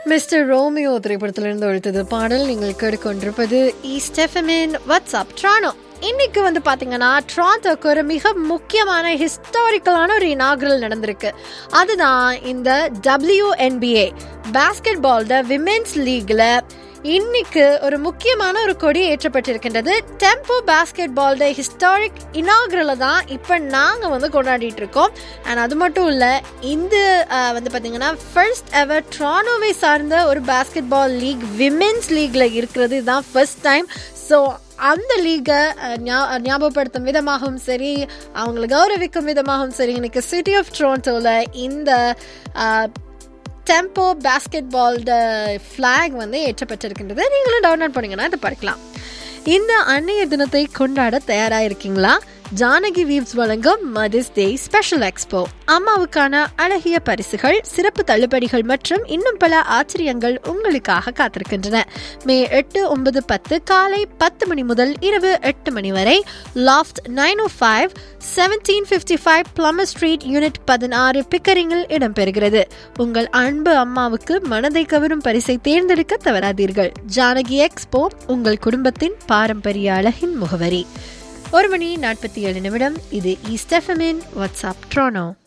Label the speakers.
Speaker 1: mister Romeo திரைப்படத்திலிருந்து ஒழித்தது பாடல் நீங்கள் கேட்டுக்கொண்டிருப்பது ஈஸ்டெஃபமின் வாட்ஸ்அப் ட்ரானோ இன்னைக்கு வந்து பாத்தீங்கன்னா ட்ரான்டோக்கு ஒரு மிக முக்கியமான ஹிஸ்டாரிக்கலான ஒரு இனாகுரல் நடந்திருக்கு அதுதான் இந்த டபிள்யூஎன்பிஏ பாஸ்கெட் பால் த விமென்ஸ் லீக்ல இன்னைக்கு ஒரு முக்கியமான ஒரு கொடி ஏற்றப்பட்டிருக்கின்றது tempo basketball the historic இனாகுரலை தான் இப்போ நாங்கள் வந்து கொண்டாடிட்டு இருக்கோம் அண்ட் அது மட்டும் இல்லை இந்த அஹ், வந்து பார்த்தீங்கன்னா ஃபர்ஸ்ட் எவர் ட்ரானோவை சார்ந்த ஒரு பாஸ்கெட் பால் லீக் விமென்ஸ் லீக்ல இருக்கிறது இதுதான் ஃபர்ஸ்ட் டைம் ஸோ அந்த லீகை ஞாபகப்படுத்தும் விதமாகவும் சரி அவங்களை கௌரவிக்கும் விதமாகவும் சரி இன்னைக்கு சிட்டி ஆஃப் ட்ரோன்டோவில் இந்த அஹ், டெம்போ பாஸ்கெட் பால் ஃப்ளாக் வந்து ஏற்றப்பட்டிருக்கின்றது நீங்களும் டவுன்லோட் பண்ணீங்கன்னா இதை படிக்கலாம் இந்த அன்னைய தினத்தை கொண்டாட தயாராக இருக்கீங்களா ஜானகி வீவ்ஸ் வழங்கும் மதர்ஸ் டே ஸ்பெஷல் எக்ஸ்போ அம்மாவுக்கான அழகிய பரிசுகள் சிறப்பு தள்ளுபடிகள் மற்றும் இன்னும் பல ஆச்சரியங்கள் உங்களுக்காக காத்திருக்கின்றன மே எட்டு ஒன்பது பத்து காலை பத்து மணி முதல் இரவு எட்டு மணி வரை loft nine O five seventeen fifty five Plummer street unit பதினாறு பிக்கரிங்கில் இடம்பெறுகிறது உங்கள் அன்பு அம்மாவுக்கு மனதை கவரும் பரிசை தேர்ந்தெடுக்க தவறாதீர்கள் ஜானகி எக்ஸ்போ உங்கள் குடும்பத்தின் பாரம்பரிய அழகின் முகவரி ஒரு மணி நாற்பத்தி ஏழு நிமிடம் இது ஈஸ்டெஃபமின் வாட்ஸ்அப் ட்ரோனோ